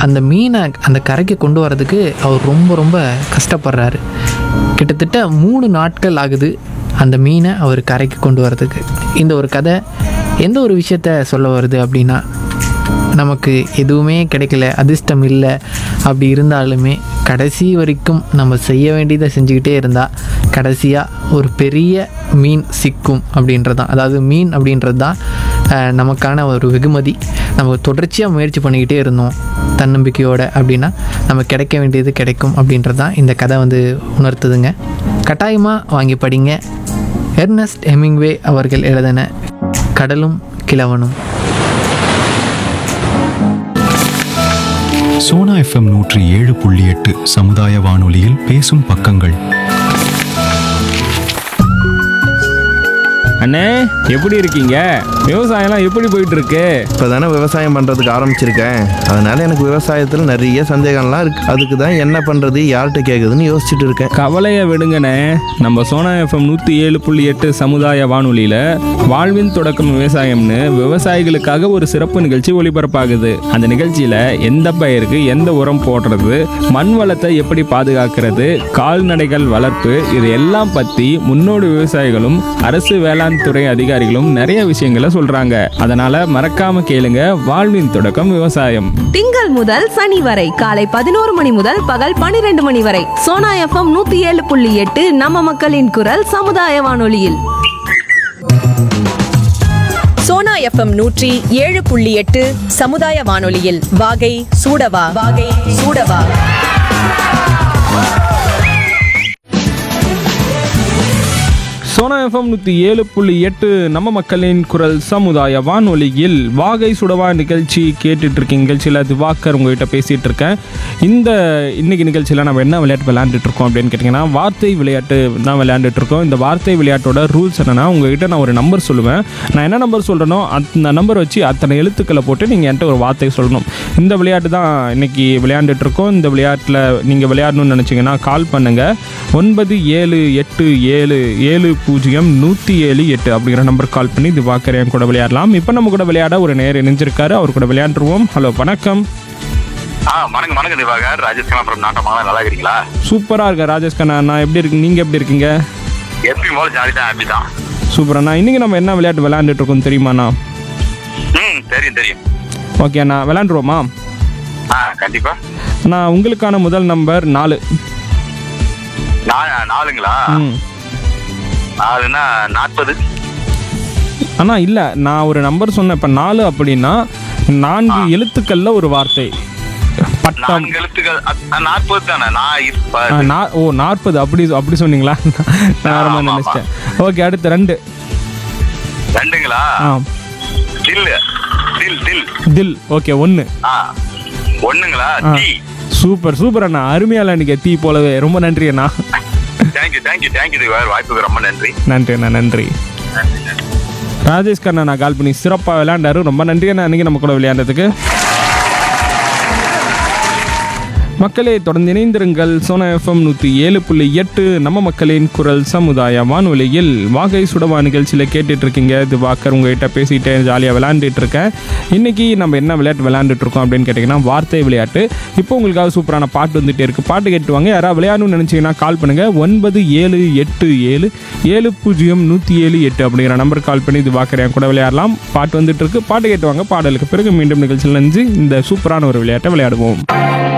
அந்த மீனை அந்த கரைக்கு கொண்டு வரதுக்கு அவர் ரொம்ப ரொம்ப கஷ்டப்படுறாரு கிட்டத்தட்ட மூணு நாட்கள் ஆகுது அந்த மீனை அவர் கரைக்கு கொண்டு வரதுக்கு இந்த ஒரு கதை எந்த ஒரு விஷயத்த சொல்ல வருது அப்படின்னா நமக்கு எதுவுமே கிடைக்கல அதிர்ஷ்டம் இல்லை அப்படி இருந்தாலுமே கடைசி வரைக்கும் நம்ம செய்ய வேண்டியதை செஞ்சுக்கிட்டே இருந்தால் கடைசியாக ஒரு பெரிய மீன் சிக்கும் அப்படின்றது தான் அதாவது மீன் அப்படின்றது தான் அஹ், நமக்கான ஒரு வெகுமதி நம்ம தொடர்ச்சியாக முயற்சி பண்ணிக்கிட்டே இருந்தோம் தன்னம்பிக்கையோட அப்படின்னா நம்ம கிடைக்க வேண்டியது கிடைக்கும் அப்படின்றது தான் இந்த கதை வந்து உணர்த்துதுங்க கட்டாயமாக வாங்கி படிங்க எர்னஸ்ட் ஹெமிங்வே அவர்கள் எழுதின கடலும் கிழவனும் சோனா எஃப்எம் நூற்றி ஏழு புள்ளி எட்டு சமுதாய வானொலியில் பேசும் பக்கங்கள் அண்ணே எப்படி இருக்கீங்க விவசாயம்லாம் எப்படி போயிட்டு இருக்கு இப்போ தானே விவசாயம் பண்ணுறதுக்கு ஆரம்பிச்சிருக்கேன் அதனால எனக்கு விவசாயத்தில் நிறைய சந்தேகம்லாம் இருக்கு அதுக்கு தான் என்ன பண்ணுறது யார்கிட்ட கேட்குதுன்னு யோசிச்சுட்டு இருக்கேன் கவலையை விடுங்கண்ணே நம்ம சோனா எஃப்எம் நூற்றி ஏழு புள்ளி எட்டு சமுதாய வானொலியில் வாழ்வின் தொடக்கம் விவசாயம்னு விவசாயிகளுக்காக ஒரு சிறப்பு நிகழ்ச்சி ஒளிபரப்பாகுது அந்த நிகழ்ச்சியில் எந்த பயிருக்கு எந்த உரம் போடுறது மண் வளத்தை எப்படி பாதுகாக்கிறது கால்நடைகள் வளர்ப்பு இது எல்லாம் பற்றி முன்னோடி விவசாயிகளும் அரசு வேளாண் துறை அதிகாரிகளும் நிறைய விஷயங்களை சொல்றாங்க அதனால மறக்காம கேளுங்க வாழ்வின் தொடக்கம் விவசாயம் திங்கள் முதல் சனி வரை காலை பதினோரு மணி முதல் பகல் பனிரெண்டு மணி வரை சோனா எஃப்எம் நூத்தி ஏழு புள்ளி எட்டு நம்ம மக்களின் குரல் சமுதாய வானொலியில் சோனா எஃப்எம் நூற்றி ஏழு புள்ளி எட்டு சமுதாய வானொலியில் வாகை சூடவா வாகை சூடவா சோனா எஃப்எம் நூற்றி ஏழு புள்ளி எட்டு நம்ம மக்களின் குரல் சமுதாய வானொலியில் வாகை சுடவா நிகழ்ச்சி கேட்டுட்டு இருக்கீங்க நிகழ்ச்சியில் திவாக்கர் உங்ககிட்ட பேசிட்டு இருக்கேன் இந்த இன்னைக்கு நிகழ்ச்சியில் நம்ம என்ன விளையாட்டு விளையாண்டுட்டு இருக்கோம் அப்படின்னு கேட்டிங்கன்னா வார்த்தை விளையாட்டு தான் விளையாண்டுட்டு இருக்கோம் இந்த வார்த்தை விளையாட்டோட ரூல்ஸ் என்னன்னா உங்ககிட்ட நான் ஒரு நம்பர் சொல்லுவேன் நான் என்ன நம்பர் சொல்கிறேனோ அந்த நம்பர் வச்சு அத்தனை எழுத்துக்களை போட்டு நீங்கள் என்கிட்ட ஒரு வார்த்தை சொல்லணும் இந்த விளையாட்டு தான் இன்னைக்கு விளையாண்டுட்டு இருக்கோம் இந்த விளையாட்டில் நீங்கள் விளையாடணும்னு நினச்சிங்கன்னா கால் பண்ணுங்கள் ஒன்பது ஏழு எட்டு ஏழு ஏழு பூஜ்ஜியம் நூற்றி ஏழு எட்டு அப்படிங்கிற நம்பர் கால் பண்ணி திவாக்கர் என் கூட விளையாடலாம் இப்போ நம்ம கூட விளையாட ஒரு நேர் இணைஞ்சிருக்காரு அவர் கூட விளையாண்டுருவோம் ஹலோ வணக்கம் ஆ வணக்கம் வணக்கம் திவாகர் ராஜேஷ் கண்ணா அப்புறம் நாட்டமாக நல்லா இருக்கிறீங்களா சூப்பராக இருக்க ராஜேஷ் கண்ணா அண்ணா எப்படி இருக்கு நீங்கள் எப்படி இருக்கீங்க எப்பயும் போல ஜாலி தான் ஹாப்பி தான் சூப்பர் அண்ணா இன்றைக்கி நம்ம என்ன விளையாட்டு விளையாண்டுட்டு இருக்கோம் தெரியுமாண்ணா ம் தெரியும் தெரியும் ஓகே அண்ணா விளையாண்டுருவோமா ஆ கண்டிப்பா நான் உங்களுக்கான முதல் நம்பர் நாலு நா- நாலுங்களா ம் நாலுன்னா நாற்பது அண்ணா இல்லை நான் ஒரு நம்பர் சொன்னேன் இப்போ நாலு அப்படின்னா நான்கு எழுத்துக்கள்ல ஒரு வார்த்தை பட்டம் நான்கு எழுத்துக்கள் அ- நாற்பது தானே நான் இப்ப ஆ, நா- ஓ நாற்பது அப்படி அப்படி சொன்னீங்களா நான் வேற மாதிரி ஆமா, நினைச்சிட்டேன் ஓகே அடுத்து ரெண்டு ரெண்டுங்களா ஆ தில் தில் தில் தில் ஓகே ஒன்று ஆ ஒண்ணுங்களா ஆ. டீ சூப்பர் சூப்பர் அண்ணா அருமையால இன்னைக்கு தீ போலவே ரொம்ப நன்றி அண்ணா தேங்க்யூ தேங்க்யூ தேங்க்யூ திவாகர் வாய்ப்புக்கு ரொம்ப நன்றி நன்றி அண்ணா நன்றி ராஜேஷ் கண்ணா நான் கால் பண்ணி சிறப்பாக விளையாண்டாரு ரொம்ப நன்றி அண்ணா அன்னைக்கு நம்ம கூட விளையாண்டதுக்கு மக்களே தொடர்ந்து இணைந்திருங்கள் சோனா எஃப்எம் நூற்றி ஏழு புள்ளி எட்டு நம்ம மக்களின் குரல் சமுதாய வானொலியில் வாகை சுடவா நிகழ்ச்சியில் கேட்டுட்டு இருக்கீங்க இது வாக்கர் உங்ககிட்ட பேசிட்டு ஜாலியாக விளையாண்டுட்டு இருக்கேன் இன்னைக்கு நம்ம என்ன விளையாட்டு விளையாண்டுட்டு இருக்கோம் அப்படின்னு கேட்டிங்கன்னா வார்த்தை விளையாட்டு இப்போ உங்களுக்காக சூப்பரான பாட்டு வந்துட்டே இருக்கு பாட்டு கேட்டுவாங்க யாராவது விளையாடணும்னு நினச்சிங்கன்னா கால் பண்ணுங்க ஒன்பது ஏழு எட்டு ஏழு ஏழு பூஜ்ஜியம் நூற்றி ஏழு எட்டு அப்படிங்கிற நம்பர் கால் பண்ணி இது வாக்கர் என் கூட விளையாடலாம் பாட்டு வந்துட்டு இருக்கு பாட்டு கேட்டுவாங்க பாடலுக்கு பிறகு மீண்டும் நிகழ்ச்சியில் நினைஞ்சு இந்த சூப்பரான ஒரு விளையாட்டை விளையாடுவோம்